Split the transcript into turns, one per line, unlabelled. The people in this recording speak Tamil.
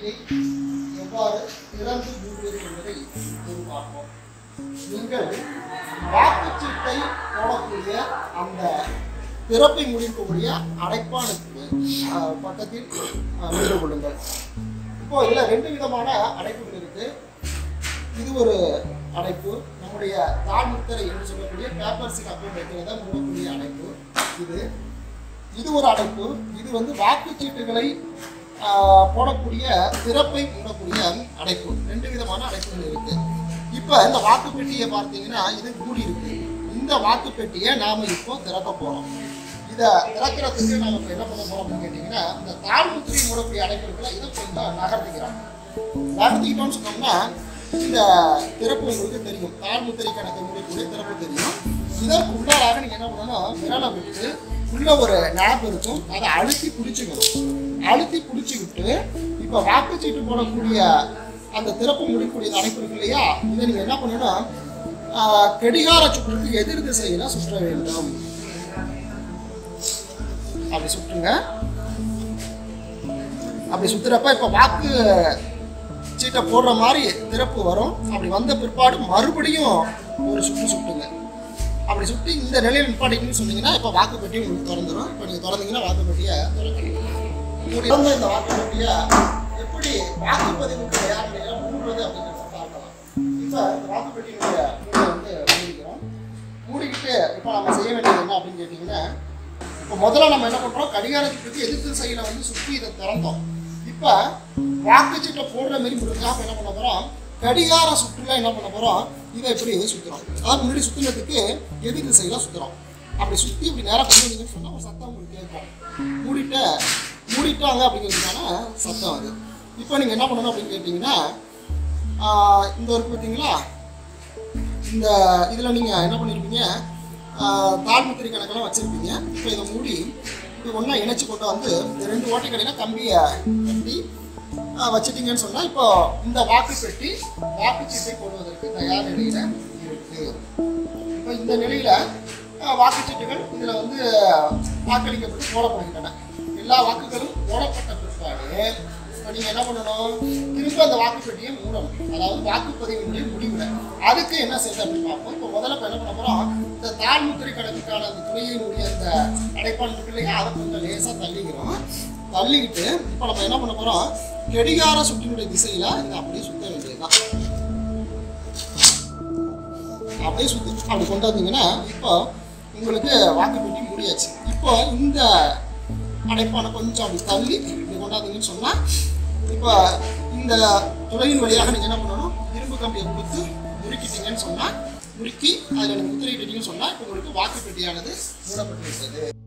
வாக்குப்பெட்டியை எவ்வாறு திறந்து மூடுவது என்பதை இப்போது பார்ப்போம் நீங்கள் வாக்குச்சீட்டை போடக்கூடிய அந்த திறப்பை முடிக்கக்கூடிய அடைப்பானுக்கு அஹ், பக்கத்தில் அஹ், நின்று கொள்ளுங்கள் இப்போ இதில் ரெண்டு விதமான அடைப்புகள் இருக்கு இது ஒரு அடைப்பு நம்முடைய தாழ்முத்திரை என்று சொல்லக்கூடிய பேப்பர் சீட் அக்கௌண்ட் வைக்கிறத மூடக்கூடிய அடைப்பு இது இது ஒரு அடைப்பு இது வந்து வாக்குச்சீட்டுகளை ஆஹ், போடக்கூடிய திறப்பை மூடக்கூடிய அடைப்பு ரெண்டு விதமான அடைப்புகள் இருக்கு இப்போ இந்த வாக்குப்பெட்டியை பார்த்தீங்கன்னா இது மூடி இருக்கு இந்த வாக்குப்பெட்டியை நாம இப்போ திறக்க போறோம் இதை திறக்கிறதுக்கு நாம இப்போ என்ன பண்ண போறோம் அப்படின்னு கேட்டீங்கன்னா இந்த தாழ்முத்திரை மூடக்கூடிய அடைப்பு இருக்குல்ல இதை கொஞ்சம் நகர்த்திக்கிறோம் நகர்த்திக்கிட்டோம்னு சொன்னோம்னா இந்த திறப்பு உங்களுக்கு தெரியும் தாழ்முத்திரை கணக்கை மூடக்கூடிய திறப்பு தெரியும் இதற்கு உள்ளாராக நீங்க என்ன பண்ணணும் விரலை விட்டு உள்ள ஒரு நேப் இருக்கும் அதை அழுத்தி பிடிச்சிக்கணும் அழுத்தி பிடிச்சிக்கிட்டு இப்போ வாக்குச்சீட்டு போடக்கூடிய அந்த திறப்பு முடிக்கக்கூடிய அடைப்பு இருக்கு இல்லையா இதை நீங்க என்ன பண்ணணும் ஆஹ், கடிகார சுற்றுக்கு எதிர் திசையில சுற்ற வேண்டும் அப்படி சுற்றுங்க அப்படி சுத்துறப்ப இப்போ வாக்கு சீட்டை போடுற மாதிரி திறப்பு வரும் அப்படி வந்த பிற்பாடு மறுபடியும் ஒரு சுற்று சுட்டுங்க அப்படி சுற்றி இந்த நிலையில் நிப்பாட்டிங்கன்னு சொன்னீங்கன்னா இப்போ வாக்குப்பெட்டி உங்களுக்கு திறந்துடும் இப்போ நீங்கள் திறந்தீங்கன்னா வாக்குப்பெட்டியை திறக்கணும் உங்களுக்கு திறந்த இந்த வாக்குப்பெட்டியை எப்படி வாக்குப்பதிவுக்கு தயார் நிலையில் மூடுறது அப்படிங்கிறத பார்க்கலாம் இப்போ இந்த வாக்குப்பெட்டியினுடைய மூடை வந்து மூடிக்கிறோம் மூடிக்கிட்டு இப்போ நம்ம செய்ய வேண்டியது என்ன அப்படின்னு கேட்டிங்கன்னா இப்போ முதல்ல நம்ம என்ன பண்ணுறோம் கடிகாரத்துக்கு எதிர்த்து சைடில் வந்து சுற்றி இதை திறந்தோம் இப்போ வாக்குச்சீட்டை போடுற மாதிரி முடிஞ்சால் என்ன பண்ண போகிறோம் கடிகார சுற்றுல என்ன பண்ண போகிறோம் இதை இப்படி சுற்றுறோம் அதாவது முன்னாடி சுற்றுனதுக்கு எதிர் திசையில் சுற்றுறோம் அப்படி சுற்றி இப்படி நேராக கொண்டு வந்தீங்கன்னு சொன்னால் ஒரு சத்தம் உங்களுக்கு கேட்கும் மூடிட்டு மூடிட்டாங்க அப்படிங்கிறதுக்கான சத்தம் அது இப்போ நீங்கள் என்ன பண்ணணும் அப்படின்னு கேட்டிங்கன்னா ஆஹ் இந்த ஒரு பார்த்தீங்களா இந்த இதில் நீங்கள் என்ன பண்ணியிருப்பீங்க தாழ்முத்திரை கணக்கெல்லாம் வச்சுருப்பீங்க இப்போ இதை மூடி இப்படி ஒன்றா இணைச்சி கொண்டு வந்து இந்த ரெண்டு ஓட்டை கடையில் கம்பியை கட்டி ஆஹ் வச்சிட்டீங்கன்னு சொன்னால் இப்போ இந்த வாக்கு பெட்டி வாக்குச்சீட்டை போடுவதற்கு தயார் நிலையில் இருக்குது இப்போ இந்த நிலையில் வாக்குச்சீட்டுகள் இதில் வந்து வாக்களிக்கப்பட்டு போடப்படுகின்றன எல்லா வாக்குகளும் போடப்பட்ட பிற்பாடு இப்போ நீங்கள் என்ன பண்ணணும் திரும்ப அந்த வாக்குப்பெட்டியை மூடணும் அதாவது வாக்குப்பதிவினுடைய முடிவில் அதுக்கு என்ன செய்யுது அப்படின்னு பார்ப்போம் இப்போ முதல்ல இப்போ என்ன பண்ண போகிறோம் இந்த தாழ்முத்திரை கணக்குக்கான அந்த துணையினுடைய அந்த அடைப்பான் இருக்கு இல்லையா அதை கொஞ்சம் லேசாக தள்ளிக்கிறோம் தள்ளிக்கிட்டு இப்போ நம்ம என்ன பண்ண போகிறோம் கெடிகார சுற்றினுடைய திசையில் இதை அப்படியே சுத்த வேண்டியதுதான் அப்படியே சுற்றி அப்படி கொண்டு வந்தீங்கன்னா இப்போ உங்களுக்கு வாக்குப்பெட்டி முடியாச்சு இப்போ இந்த அடைப்பான கொஞ்சம் அப்படி தள்ளி இப்படி கொண்டாந்தீங்கன்னு சொன்னால் இப்போ இந்த துளையின் வழியாக நீங்கள் என்ன பண்ணணும் இரும்பு கம்பியை கொடுத்து முறுக்கிட்டீங்கன்னு சொன்னால் முறுக்கி அதில் நீங்கள் முத்திரையிட்டீங்கன்னு சொன்னால் இப்போ உங்களுக்கு வாக்குப்பெட்டியானது மூடப்பட்டு விட்டது